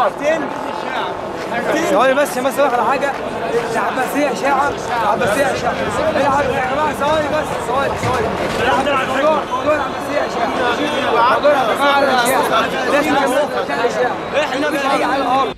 ثواني بس عشان بس اقول على حاجه العباسيه اشاعه العباسيه اشاعه العب يا جماعه ثواني بس ثواني ثواني موضوع موضوع العباسيه اشاعه موضوع العباسيه اشاعه لازم نشوف اشاعه احنا مش هيجي على الارض